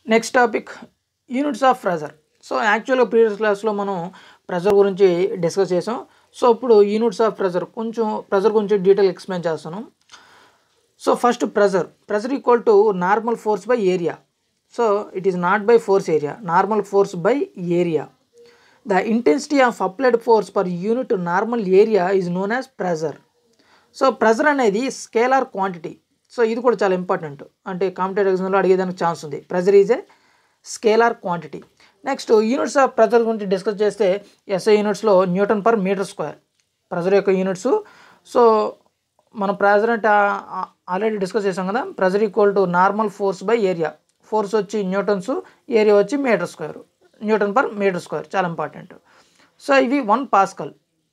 next topic units of pressure so యాక్చువల్గా previous క్లాస్లో మనం ప్రెజర్ గురించి డిస్కస్ చేసాం సో ఇప్పుడు యూనిట్స్ ఆఫ్ ప్రెజర్ కొంచెం ప్రెజర్ గురించి డీటెయిల్ ఎక్స్ప్లెయిన్ చేస్తాను so first pressure pressure equal to normal force by area so it is not by force area normal force by area the intensity of applied force per unit normal area is known as pressure so pressure అనేది scalar quantity so ఇది కూడా చాలా important అంటే competitive ఎగ్జామ్లో అడిగేదానికి chance ఉంది pressure is a scalar quantity next units of pressure గురించి discuss చేస్తే ఎస్ఐ యూనిట్స్లో newton per metre square pressure యొక్క యూనిట్స్ సో మనం ప్రెజర్ అంటే ఆల్రెడీ డిస్కస్ చేసాం కదా pressure equal to normal force by area force వచ్చి న్యూటన్స్ ఏరియా వచ్చి metre square newton per metre square చాలా ఇంపార్టెంట్ సో ఇవి one pascal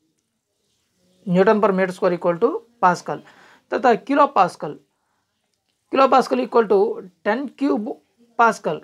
newton per metre square equal to pascal తర్వాత kilo pascal kilo pascal equal to ten cube pascal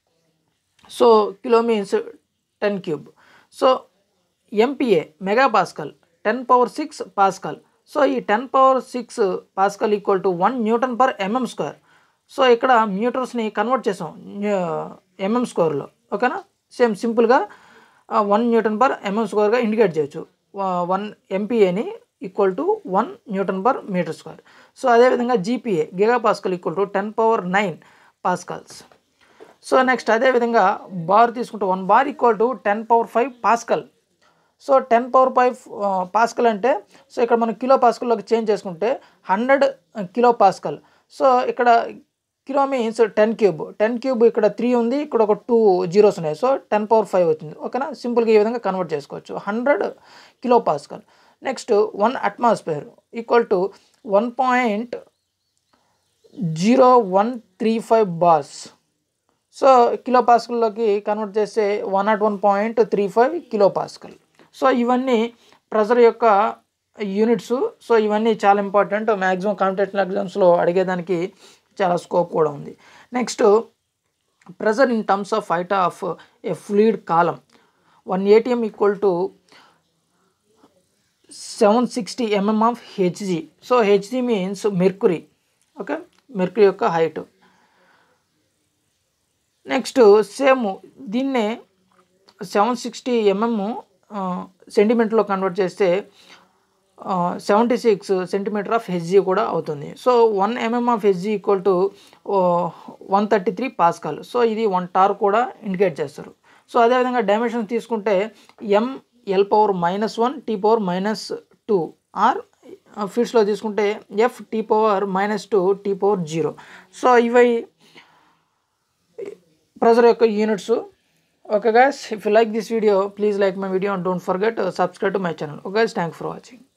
so kilo means ten cube so MPa mega pascal ten power six pascal so ఈ ten power six pascal equal to one newton per mm square so ఇక్కడ మీటర్స్ని convert చేసాం mm స్క్వేర్లో ఓకేనా same సింపుల్గా one newton per mm స్క్వేర్గా indicate చేయొచ్చు one ఎంపీఏని equal to one newton per metre square so అదేవిధంగా GPa giga pascal equal to ten power nine pascals so next అదేవిధంగా బార్ తీసుకుంటే one bar equal to ten power five pascal so ten power five pascal అంటే so ఇక్కడ మనం kilo పాస్కల్లోకి change చేసుకుంటే hundred kilo pascal so ఇక్కడ kilo means ten cube ten cube ఇక్కడ three ఉంది ఇక్కడ ఒక టూ జీరోస్ ఉన్నాయి సో టెన్ పవర్ ఫైవ్ వచ్చింది ఓకేనా సింపుల్గా ఈ విధంగా కన్వర్ట్ చేసుకోవచ్చు hundred kilo pascal next one atmosphere equal to one point zero one three five bars so kilo పాస్కల్లోకి convert చేస్తే one nought one point three five kilo pascal so ఇవన్నీ pressure యొక్క units so ఇవన్నీ చాలా important maximum competitive ఎగ్జామ్స్లో అడిగేదానికి చాలా scope కూడా ఉంది next pressure in terms of height of a fluid column one ATM equal to seven sixty mm of Hg so Hg means mercury okay mercury యొక్క height next same దీన్నే seven sixty mm సెంటీమీటర్లో convert చేస్తే seventy six centimetre of Hg కూడా అవుతుంది so one mm of Hg equal to one thirty three pascal so ఇది one torr కూడా indicate చేస్తారు so అదేవిధంగా డైమెన్షన్స్ తీసుకుంటే M L power minus one T power minus two or ఫీట్స్లో తీసుకుంటే F T power minus two T power zero so ఇవి pressure యొక్క units okay guys if you like this video please like my video and don't forget subscribe to my channel okay guys thank for watching